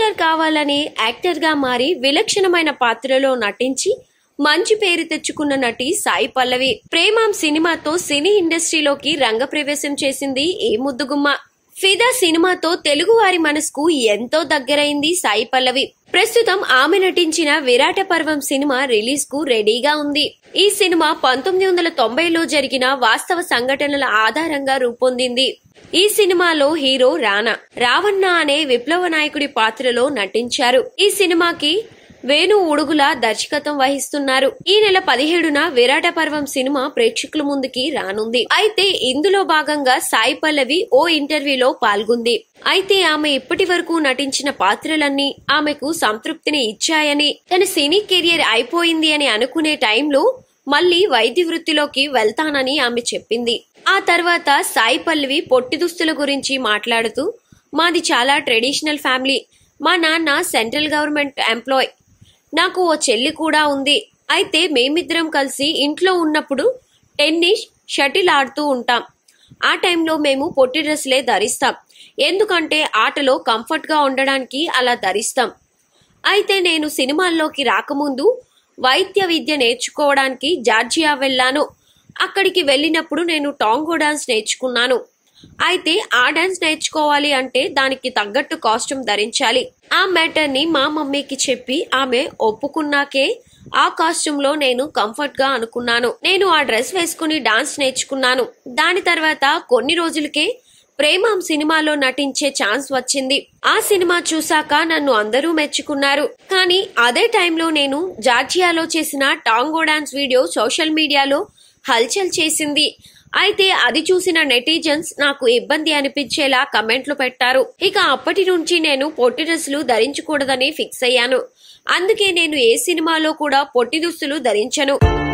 doctor కావాలని యాక్టర్గా మారి విలక్షణమైన పాత్రలో నటించి మంచి పేరు తెచ్చుకున్న నటి సాయి పల్లవి ప్రేమాం సినిమాతో సినీ ఇండస్ట్రీలోకి రంగప్రవేశం చేసింది ఏ ముద్దుగుమ్మ ఫిదా సినిమాతో తెలుగువారి మనసుకు ఎంతో దగ్గరైంది సాయి పల్లవి ప్రస్తుతం ఆమె నటించిన విరాట పర్వం సినిమా రిలీజ్ కు రెడీగా ఉంది ఈ సినిమా పంతొమ్మిది వందల తొంభైలో జరిగిన వాస్తవ సంఘటనల ఆధారంగా రూపొందింది ఈ సినిమాలో హీరో రానా రావణ అనే విప్లవ నాయకుడి పాత్రలో నటించారు ఈ సినిమాకి వేణు ఉడుగుల దర్శకత్వం వహిస్తున్నారు ఈ నెల పదిహేడున విరాట పర్వం సినిమా ప్రేక్షకుల ముందుకి రానుంది అయితే ఇందులో భాగంగా సాయి పల్లవి ఓ ఇంటర్వ్యూలో పాల్గొంది అయితే ఆమె ఇప్పటి వరకు నటించిన పాత్రలన్నీ ఆమెకు సంతృప్తిని ఇచ్చాయని తన సినీ కెరియర్ అయిపోయింది అని అనుకునే టైంలో మళ్ళీ వైద్య వృత్తిలోకి వెళ్తానని ఆమె చెప్పింది ఆ తర్వాత సాయి పల్లవి పొట్టి దుస్తుల గురించి మాట్లాడుతూ మాది చాలా ట్రెడిషనల్ ఫ్యామిలీ మా నాన్న సెంట్రల్ గవర్నమెంట్ ఎంప్లాయ్ నాకు ఓ చెల్లి కూడా ఉంది అయితే మేమిద్దరం కలిసి ఇంట్లో ఉన్నప్పుడు టెన్నిస్ షటిల్ ఆడుతూ ఉంటాం ఆ టైంలో మేము పొట్టి డ్రెస్లే ధరిస్తాం ఎందుకంటే ఆటలో కంఫర్ట్గా ఉండడానికి అలా ధరిస్తాం అయితే నేను సినిమాల్లోకి రాకముందు వైద్య విద్య నేర్చుకోవడానికి జార్జియా వెళ్ళాను అక్కడికి వెళ్ళినప్పుడు నేను టాంగో డాన్స్ నేర్చుకున్నాను అయితే ఆ డాన్స్ నేర్చుకోవాలి అంటే దానికి తగ్గట్టు కాస్ట్యూమ్ ధరించాలి ఆ మ్యాటర్ ని మా మమ్మీకి చెప్పి ఆమె ఒప్పుకున్నాకే ఆ కాస్ట్యూమ్ లో నేను కంఫర్ట్ గా అనుకున్నాను నేను ఆ డ్రెస్ వేసుకుని డాన్స్ నేర్చుకున్నాను దాని తర్వాత కొన్ని రోజులకే ప్రేమం సినిమాలో నటించే ఛాన్స్ వచ్చింది ఆ సినిమా చూశాక నన్ను అందరూ మెచ్చుకున్నారు కానీ అదే టైంలో నేను జార్జియాలో చేసిన టాంగో డాన్స్ వీడియో సోషల్ మీడియాలో హల్చల్ చేసింది అయితే అది చూసిన నెటిజన్స్ నాకు ఇబ్బంది అనిపించేలా కమెంట్లు పెట్టారు ఇక అప్పటి నుంచి నేను పొట్టి డ్రెస్సులు ధరించకూడదని ఫిక్స్ అయ్యాను అందుకే నేను ఏ సినిమాలో కూడా పొట్టి దుస్తులు ధరించను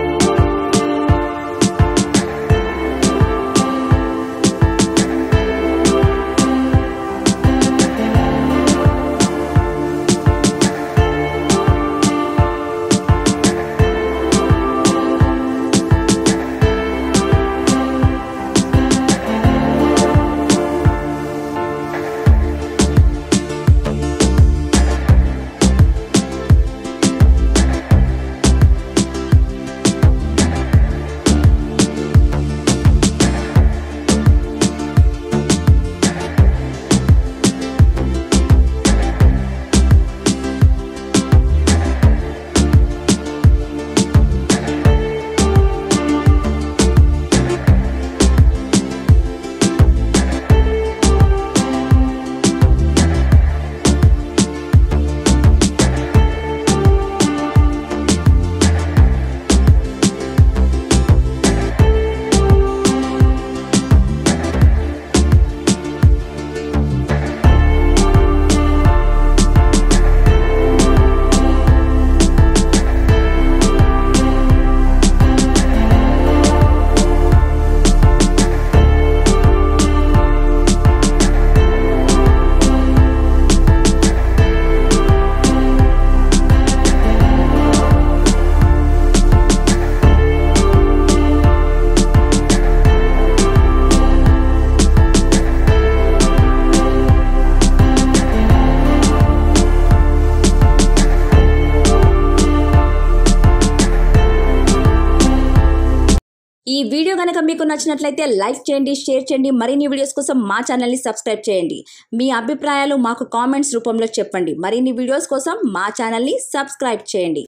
ఈ వీడియో కనుక మీకు నచ్చినట్లయితే లైక్ చేయండి షేర్ చేయండి మరిన్ని వీడియోస్ కోసం మా ఛానల్ని సబ్స్క్రైబ్ చేయండి మీ అభిప్రాయాలు మాకు కామెంట్స్ రూపంలో చెప్పండి మరిన్ని వీడియోస్ కోసం మా ఛానల్ని సబ్స్క్రైబ్ చేయండి